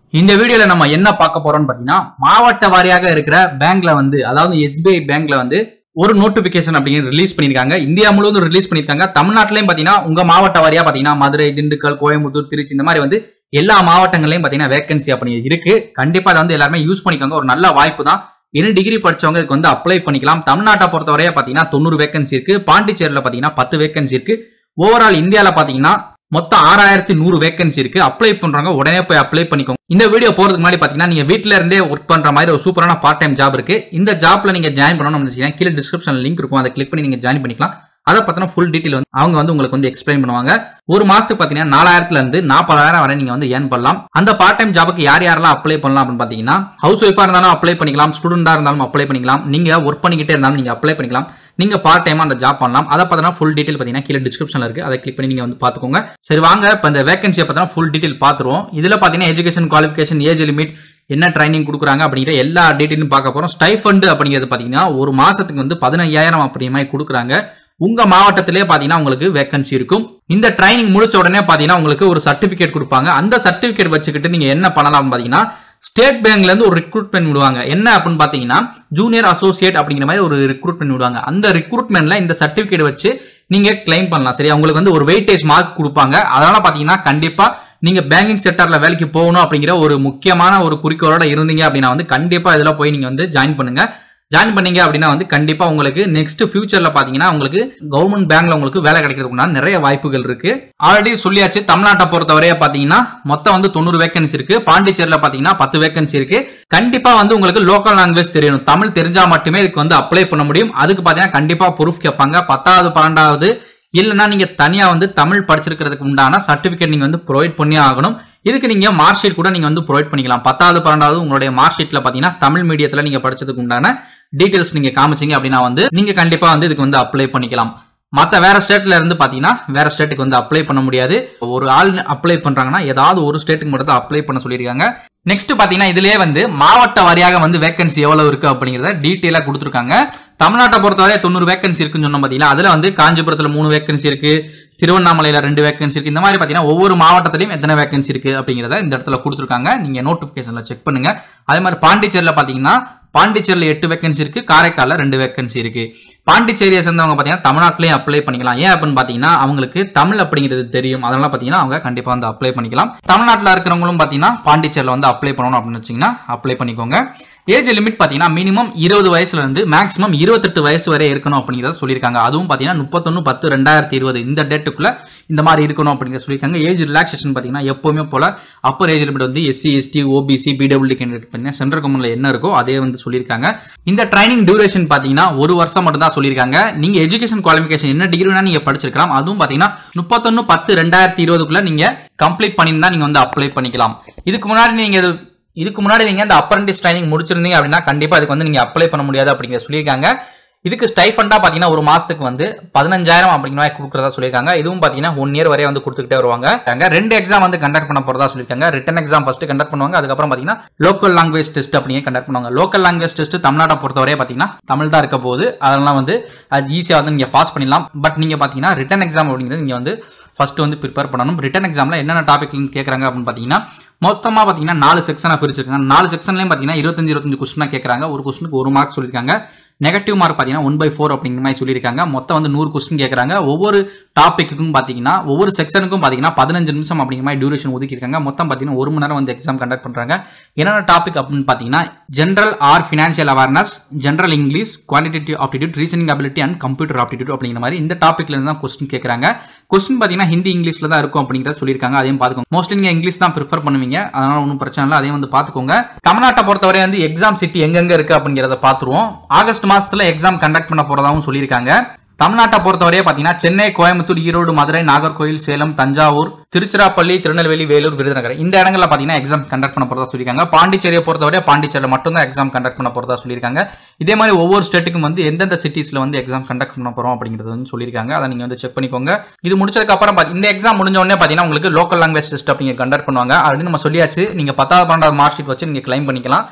இந்த வீடியோல நம்ம என்ன பார்க்க போறோம்னு பாத்தீங்கன்னா மாவட்ட வாரியாக இருக்கிற பேங்க்ல வந்து அதாவது எஸ்பிஐ பேங்க்ல வந்து ஒரு நோட்டிபிகேஷன் அப்படிங்கிறது ரிலீஸ் பண்ணிருக்காங்க இந்தியா முழுவதும் ரிலீஸ் பண்ணிருக்காங்க தமிழ்நாட்டிலையும் பாத்தீங்கன்னா உங்க மாவட்ட வாரியா பாத்தீங்கன்னா மதுரை திண்டுக்கல் கோயம்புத்தூர் திருச்சி இந்த மாதிரி வந்து எல்லா மாவட்டங்களையும் பாத்தீங்கன்னா வேகன்சி அப்படி இருக்கு கண்டிப்பா அதை வந்து எல்லாருமே யூஸ் பண்ணிக்கோங்க ஒரு நல்ல வாய்ப்பு தான் என்ன டிகிரி படிச்சவங்க இதுக்கு வந்து அப்ளை பண்ணிக்கலாம் தமிழ்நாட்டை பொறுத்தவரையா பாத்தீங்கன்னா தொண்ணூறு வேகன்சி இருக்கு பாண்டிச்சேரியில பாத்தீங்கன்னா பத்து வேகன்சி இருக்கு ஓவரால் இந்தியால பாத்தீங்கன்னா மொத்தம் ஆறாயிரத்தி நூறு வேகன்சி இருக்கு அப்ளை பண்றவங்க உடனே போய் அப்ளை பண்ணிக்கோங்க இந்த வீடியோ போறதுக்கு முன்னாடி பாத்தீங்கன்னா நீங்க வீட்ல இருந்தே ஒர்க் பண்ற மாதிரி ஒரு சூப்பரான பார்ட் டைம் ஜாப் இருக்கு இந்த ஜாப்ல நீங்க ஜாயின் பண்ணணும்னு வச்சீங்கன்னா கீழே டிஸ்கிரிப்ஷன் லிங்க் இருக்கும் அதை கிளிக் பண்ணி நீங்க ஜாயின் பண்ணிக்கலாம் அதை பார்த்தீங்கன்னா ஃபுல் டீட்டெயில் வந்து அவங்க வந்து உங்களுக்கு வந்து எக்ஸ்பிளைன் பண்ணுவாங்க ஒரு மாசத்துக்கு பாத்தீங்கன்னா நாலாயிரத்துல இருந்து நாற்பதாயிரம் வரை நீங்க வந்து ஏர்ன் பண்ணலாம் அந்த பார்ட் டைம் ஜாபுக்கு யார் யாரெல்லாம் அப்ளை பண்ணலாம் அப்படின்னு பாத்தீங்கன்னா ஹவுஸ் ஒய்ஃபா இருந்தாலும் அப்ளை பண்ணிக்கலாம் ஸ்டூடெண்டா இருந்தாலும் அப்ளை பண்ணிக்கலாம் நீங்க ஒர்க் பண்ணிக்கிட்டே இருந்தாலும் நீங்க அப்ளை பண்ணிக்கலாம் நீங்க பார்ட் டைமா அந்த ஜாப் பண்ணலாம் அதை பார்த்தீங்கன்னா ஃபுல் டீடைல் பாத்தீங்கன்னா கீழே டிஸ்கிரிப்ஷன்ல இருக்கு அதை கிளிக் பண்ணி நீங்க வந்து பாத்துக்கோங்க சரி வாங்க இப்போ இந்த வேகன்சியை பார்த்தீங்கன்னா ஃபுல் டீடைல் பாத்துருவோம் இதுல பாத்தீங்கன்னா எஜுகேஷன் குவாலிஃபிகேஷன் ஏஜ் லிமிட் என்ன ட்ரைனிங் கொடுக்குறாங்க அப்படிங்கிற எல்லா டீட்டெயிலும் பார்க்க போறோம் ஸ்டைஃபண்ட் அப்படிங்கிறது பாத்தீங்கன்னா ஒரு மாசத்துக்கு வந்து பதினையாயிரம் அப்படி மாதிரி கொடுக்குறாங்க உங்க மாவட்டத்திலே பாத்தீங்கன்னா உங்களுக்கு வேகன்சி இருக்கும் இந்த ட்ரைனிங் முடிச்ச உடனே பாத்தீங்கன்னா உங்களுக்கு ஒரு சர்டிபிகேட் கொடுப்பாங்க அந்த சர்டிபிகேட் வச்சுக்கிட்டு நீங்க என்ன பண்ணலாம் பாத்தீங்கன்னா ஸ்டேட் பேங்க்ல இருந்து ஒரு ரெக்ரூட்மெண்ட் விடுவாங்க என்ன அப்படின்னு பாத்தீங்கன்னா ஜூனியர் அசோசியேட் அப்படிங்கிற மாதிரி ஒரு ரெக்ரூட்மெண்ட் விடுவாங்க அந்த ரெக்ரூட்மெண்ட்ல இந்த சர்டிபிகேட் வச்சு நீங்க கிளைம் பண்ணலாம் சரியா உங்களுக்கு வந்து ஒரு வெயிட்டேஜ் மார்க் கொடுப்பாங்க அதனால பாத்தீங்கன்னா கண்டிப்பா நீங்க பேங்கிங் செக்டர்ல வேலைக்கு போகணும் அப்படிங்கிற ஒரு முக்கியமான ஒரு குறிக்கோளோட இருந்தீங்க அப்படின்னா வந்து கண்டிப்பா இதுல போய் நீங்க வந்து ஜாயின் பண்ணுங்க ஜாயின் பண்ணீங்க அப்படின்னா வந்து கண்டிப்பா உங்களுக்கு நெக்ஸ்ட் ஃபியூச்சர்ல பாத்தீங்கன்னா உங்களுக்கு கவர்மெண்ட் பேங்க்ல உங்களுக்கு வேலை கிடைக்கிறதுக்கு நிறைய வாய்ப்புகள் இருக்கு ஆல்ரெடி சொல்லியாச்சு தமிழ்நாட்டை பொறுத்தவரைய பாத்தீங்கன்னா மொத்தம் வந்து தொண்ணூறு வேகன்சி இருக்கு பாண்டிச்சேரியில பாத்தீங்கன்னா பத்து வேகன்சி இருக்கு கண்டிப்பா வந்து உங்களுக்கு லோக்கல் லாங்குவேஜ் தெரியணும் தமிழ் தெரிஞ்சா மட்டுமே இதுக்கு வந்து அப்ளை பண்ண முடியும் அதுக்கு பாத்தீங்கன்னா கண்டிப்பா ப்ரூஃப் கேட்பாங்க பத்தாவது பன்னெண்டாவது இல்லைன்னா நீங்க தனியா வந்து தமிழ் படிச்சிருக்கிறதுக்கு உண்டான சர்டிபிகேட் நீங்க வந்து ப்ரொவைட் பண்ணி ஆகணும் இதுக்கு நீங்க மார்க் ஷீட் கூட நீங்க வந்து ப்ரொவைட் பண்ணிக்கலாம் பத்தாவது பன்னெண்டாவது உங்களுடைய மார்க் ஷீட்ல பாத்தீங்கன்னா தமிழ் மீடியத்துல நீங்க படிச்சதுக்கு உண்டான டீடைல்ஸ் நீங்க காமிச்சீங்க அப்படின்னா வந்து நீங்க கண்டிப்பா வந்து இதுக்கு வந்து அப்ளை பண்ணிக்கலாம் மற்ற வேற ஸ்டேட்ல இருந்து பாத்தீங்கன்னா வேற ஸ்டேட்டுக்கு வந்து அப்ளை பண்ண முடியாது ஒரு ஆள் அப்ளை பண்றாங்கன்னா ஏதாவது ஒரு ஸ்டேட்டுக்கு மட்டும் தான் அப்ளை பண்ண சொல்லியிருக்காங்க நெக்ஸ்ட் பாத்தீங்கன்னா இதுலயே வந்து மாவட்ட வாரியாக வந்து வேகன்சி எவ்வளவு இருக்கு அப்படிங்கறத டீட்டெயிலா கொடுத்துருக்காங்க தமிழ்நாட்டை பொறுத்தவரை தொண்ணூறு வேகன்சி இருக்குன்னு சொன்னோம் பாத்தீங்கன்னா அதுல வந்து காஞ்சிபுரத்துல மூணு வேகன்சி இருக்கு திருவண்ணாமலையில ரெண்டு வேகன்சி இருக்கு இந்த மாதிரி பாத்தீங்கன்னா ஒவ்வொரு மாவட்டத்திலையும் எத்தனை வேகன்சி இருக்கு அப்படிங்கறத இந்த இடத்துல கொடுத்துருக்காங்க நீங்க நோட்டிபிகேஷன்ல செக் பண்ணுங்க அதே மாதிரி பாண்டிச்சேரியில பாத்தீங்கன்னா பாண்டிச்சேரியில் எட்டு வேகன்சி இருக்கு காரைக்காலில் ரெண்டு வேகன்சி இருக்கு பாண்டிச்சேரியை சேர்ந்தவங்க பார்த்தீங்கன்னா தமிழ்நாட்டிலையும் அப்ளை பண்ணிக்கலாம் ஏன் அப்படின்னு பார்த்தீங்கன்னா அவங்களுக்கு தமிழ் அப்படிங்கிறது தெரியும் அதனால பார்த்தீங்கன்னா அவங்க கண்டிப்பாக வந்து அப்ளை பண்ணிக்கலாம் தமிழ்நாட்டில் இருக்கிறவங்களும் பார்த்தீங்கன்னா பாண்டிச்சேரியில் வந்து அப்ளை பண்ணணும் அப்படின்னு வச்சிங்கன்னா அப்ளை பண்ணிக்கோங்க ஏஜ் லிமிட் பார்த்தீங்கன்னா மினிமம் இருபது வயசுல இருந்து மேக்ஸிமம் இருபத்தெட்டு வயசு வரை இருக்கணும் அப்படிங்கிறத சொல்லியிருக்காங்க அதுவும் பார்த்தீங்கன்னா முப்பத்தொன்று பத்து ரெண்டாயிரத்தி இருபது இந்த டேட்டுக்குள்ள இந்த மாதிரி இருக்கணும் அப்படிங்கிறத சொல்லியிருக்காங்க ஏஜ் ரிலாக்ஸேஷன் பார்த்தீங்கன்னா எப்பவுமே போல அப்பர் ஏஜ் லிமிட் வந்து SC ST OBC PW candidate பார்த்தீங்கன்னா சென்ட்ரல் கவர்மெண்ட்ல என்ன இருக்கோ அதே வந்து சொல்லியிருக்காங்க இந்த ட்ரைனிங் டியூரேஷன் பார்த்தீங்கன்னா ஒரு வருஷம் மட்டும் தான் சொல்லியிருக்காங்க நீங்க எஜுகேஷன் குவாலிஃபிகேஷன் என்ன டிகிரி வேணா நீங்க படிச்சிருக்கலாம் அதுவும் பார்த்தீங்கன்னா முப்பத்தொன்று பத்து ரெண்டாயிரத்தி இருபதுக்குள்ள நீங்க கம்ப்ளீட் பண்ணியிருந்தா நீங்க வந்து அப்ளை பண்ணிக்கலாம் இதுக்கு முன்னாடி நீங்க இது இதுக்கு முன்னாடி நீங்க இந்த அப்ரண்டிஸ் ட்ரைனிங் முடிச்சிருந்தீங்க அப்படின்னா கண்டிப்பா இதுக்கு வந்து நீங்க அப்ளை பண்ண முடியாது அப்படிங்கிற சொல்லியிருக்காங்க இதுக்கு ஸ்டைஃபண்டா பாத்தீங்கன்னா ஒரு மாசத்துக்கு வந்து பதினஞ்சாயிரம் அப்படிங்கிற மாதிரி கொடுக்குறதா சொல்லியிருக்காங்க இதுவும் பாத்தீங்கன்னா ஒன் இயர் வரைய வந்து கொடுத்துக்கிட்டே வருவாங்க அங்க ரெண்டு எக்ஸாம் வந்து கண்டக்ட் பண்ண போறதா சொல்லியிருக்காங்க ரிட்டன் எக்ஸாம் ஃபர்ஸ்ட் கண்டக்ட் பண்ணுவாங்க அதுக்கப்புறம் பாத்தீங்கன்னா லோக்கல் லாங்குவேஜ் டெஸ்ட் அப்படிங்க கண்டக்ட் பண்ணுவாங்க லோக்கல் லாங்குவேஜ் டெஸ்ட் தமிழ்நாட்டை பொறுத்தவரையே பாத்தீங்கன்னா தமிழ் தான் இருக்க போகுது அதெல்லாம் வந்து அது ஈஸியாக வந்து நீங்க பாஸ் பண்ணிடலாம் பட் நீங்க பாத்தீங்கன்னா ரிட்டன் எக்ஸாம் அப்படிங்கிறது நீங்க வந்து ஃபர்ஸ்ட் வந்து ப்ரிப்பேர் பண்ணணும் ரிட்டன் எக்ஸாம்ல என்னென்ன டாபிக்ல கேட்குறாங்க அப்படின்னு பார்த்தீங்கன்னா மொத்தமாக பார்த்தீங்கன்னா நாலு செக்ஷனாக பிரிச்சிருக்காங்க நாலு செக்ஷன்லையும் பார்த்தீங்கன்னா இருபத்தஞ்சு இருபத்தஞ்சு கொஸ்டினாக கேட்குறாங்க ஒரு கொஸ்டினுக்கு ஒரு மார்க் சொல்லியிருக்காங்க நெகட்டிவ் மார்க் பார்த்தீங்கன்னா ஒன் பை ஃபோர் அப்படிங்கிற மாதிரி சொல்லியிருக்காங்க மொத்தம் வந்து நூறு கொஸ்டின் கேட்குறாங்க ஒவ்வொரு டாப்பிக்குக்கும் பார்த்தீங்கன்னா ஒவ்வொரு செக்ஷனுக்கும் பார்த்தீங்கன்னா பதினஞ்சு நிமிஷம் அப்படிங்கிற மாதிரி டியூரேஷன் ஒதுக்கியிருக்காங்க மொத்தம் பார்த்தீங்கன்னா ஒரு மணி நேரம் வந்து எக்ஸாம் கண்டக்ட் பண்ணுறாங்க என்னென்ன டாபிக் அப்படின்னு பார்த்தீங்கன்னா general or financial awareness general English quantitative aptitude reasoning ability and computer aptitude அப்படிங்கிற மாதிரி இந்த டாப்பிக்ல இருந்து தான் கொஸ்டின் கேட்குறாங்க கொஸ்டின் பார்த்தீங்கன்னா ஹிந்தி இங்கிலீஷ்ல தான் இருக்கும் அப்படிங்கிறத சொல்லியிருக்காங்க அதையும் பார்த்துக்கோங்க மோஸ்ட்லி நீங்கள் இங்கிலீஷ் தான் ப்ரிஃபர் பண்ணுவீங்க அதனால ஒன்றும் பிரச்சனை இல்லை அதையும் வந்து பார்த்துக்கோங்க தமிழ்நாட்டை பொறுத்தவரை வந்து எக்ஸாம் சிட்டி எங்கெங்க இருக்கு அப்படிங்கிறத பார்த்துருவோம் ஆகஸ்ட் மாசத்துல எக்ஸாம் கண்டக்ட் பண்ண போறதாவும் சொல்லியிருக்காங்க தமிழ்நாட்டை பொறுத்தவரையே பார்த்தீங்கன்னா சென்னை கோயம்புத்தூர் ஈரோடு மதுரை நாகர்கோயில் சேலம் தஞ்சாவூர் திருச்சிராப்பள்ளி திருநெல்வேலி வேலூர் விருதுநகர் இந்த இடங்கள்ல பார்த்தீங்கன்னா எக்ஸாம் கண்டக்ட் பண்ண போறதா சொல்லியிருக்காங்க பாண்டிச்சேரியை பொறுத்தவரை பாண்டிச்சேரியில் மட்டும்தான் எக்ஸாம் கண்டக்ட் பண்ண போறதா சொல்லியிருக்காங்க இதே மாதிரி ஒவ்வொரு ஸ்டேட்டுக்கும் வந்து எந்தெந்த சிட்டிஸ்ல வந்து எக்ஸாம் கண்டக்ட் பண்ண போறோம் அப்படிங்கிறது வந்து சொல்லியிருக்காங்க அதை நீங்க வந்து செக் பண்ணிக்கோங்க இது முடிச்சதுக்கு அப்புறம் பாத்தி- இந்த எக்ஸாம் முடிஞ்ச உடனே பார்த்தீங்கன்னா உங்களுக்கு லோக்கல் லாங்குவேஜ் டெஸ்ட் அப்படிங்க கண்டக்ட் பண்ணுவாங்க அப்படின்னு நம்ம சொல்லியாச்சு நீங்க பத்தாவது பன்னெண்டாவது மார்க் ஷீட் வச்சு நீங்க கிளைம் பண்ணிக்கலாம்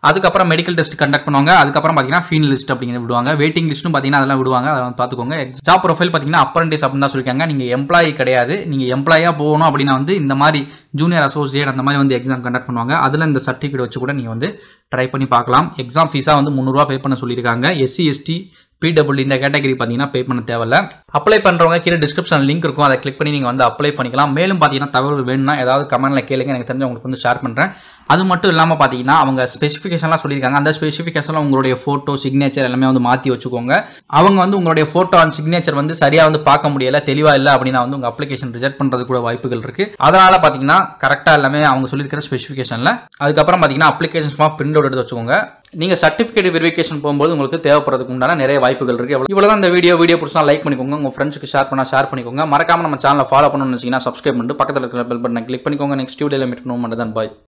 அதுக்கப்புறம் மெடிக்கல் டெஸ்ட் கண்டக்ட் பண்ணுவாங்க அதுக்கப்புறம் பார்த்தீங்கன்னா ஃபீன் லிஸ்ட் அப்படிங்கிறது விடுவாங்க வெயிட்டிங் லிஸ்ட்டும் பார்த்தீங்கன்னா அதெல்லாம் விடுவாங்க அதெல்லாம் பார்த்துக்கோங்க ஜாப் ப்ரொஃபைல் பார்த்தீங்கன்னா அப்ரண்டிஸ் அப்படின்னு தான் சொல்லியிருக்காங்க நீங்கள் எம்ப்ளாயி கிடையாது நீங்கள் எம்ப்ளாயாக போகணும் அப்படின்னா வந்து இந்த மாதிரி ஜூனியர் அசோசியேட் அந்த மாதிரி வந்து எக்ஸாம் கண்டக்ட் பண்ணுவாங்க அதில் இந்த சர்டிஃபிகேட் வச்சு கூட நீங்கள் வந்து ட்ரை பண்ணி பார்க்கலாம் எக்ஸாம் ஃபீஸாக வந்து முந்நூறுரூவா பே பண்ண சொல்லியிருக்காங்க எஸ்சி எஸ்டி பிடபிள்யூ இந்த கேட்டகரி பார்த்தீங்கன்னா பே பண்ண தேவையில்ல அப்ளை பண்ணுறவங்க கீழே டிஸ்கிரிப்ஷன் லிங்க் இருக்கும் அதை கிளிக் பண்ணி நீங்கள் வந்து அப்ளை பண்ணிக்கலாம் மேலும் பார்த்தீங்கன்னா தகவல் வேணும்னா ஏதாவது கமெண்ட்ல கேளுங்க எனக்கு தெரிஞ்சு உங்களுக்கு வந்து ஷேர் பண்ணுறேன் அது மட்டும் இல்லாமல் பார்த்தீங்கன்னா அவங்க ஸ்பெசிஃபிகேஷன்லாம் சொல்லியிருக்காங்க அந்த ஸ்பெசிஃபிகேஷனில் உங்களுடைய ஃபோட்டோ சிக்னேச்சர் எல்லாமே வந்து மாற்றி வச்சுக்கோங்க அவங்க வந்து உங்களுடைய ஃபோட்டோ அண்ட் சிக்னேச்சர் வந்து சரியாக வந்து பார்க்க முடியல தெளிவாக இல்லை அப்படின்னா வந்து உங்கள் அப்ளிகேஷன் ரிஜெக்ட் பண்ணுறது கூட வாய்ப்புகள் இருக்குது அதனால் பார்த்தீங்கன்னா கரெக்டாக எல்லாமே அவங்க சொல்லியிருக்கிற ஸ்பெசிஃபிகேஷனில் அதுக்கப்புறம் பார்த்தீங்கன்னா அப்ளிகேஷன் ஃபார்ம் பிரிண்ட் அவுட் எடுத்து வச்சுக்கோங்க நீங்கள் சர்டிஃபிகேட் வெரிஃபிகேஷன் போகும்போது உங்களுக்கு தேவைப்படுறதுக்கு உண்டான நிறைய வாய்ப்புகள் இருக்குது இவ்வளோ தான் இந்த வீடியோ வீடியோ பிடிச்சா லைக் பண்ணிக்கோங்க உங்கள் ஃப்ரெண்ட்ஸ்க்கு ஷேர் பண்ணால் ஷேர் பண்ணிக்கோங்க மறக்காம நம்ம சேனலை ஃபாலோ பண்ணணும்னு வச்சிங்கன்னா சப்ஸ்கிரைப் பண்ணிட்டு பக்கத்தில் இருக்கிற பெல் பட்டனை கிளிக் பண்ணிக்கோங்க நெக்ஸ்ட் வீடியோவில் மீட் பண்ணுவோம் மட்டும் தான் பாய்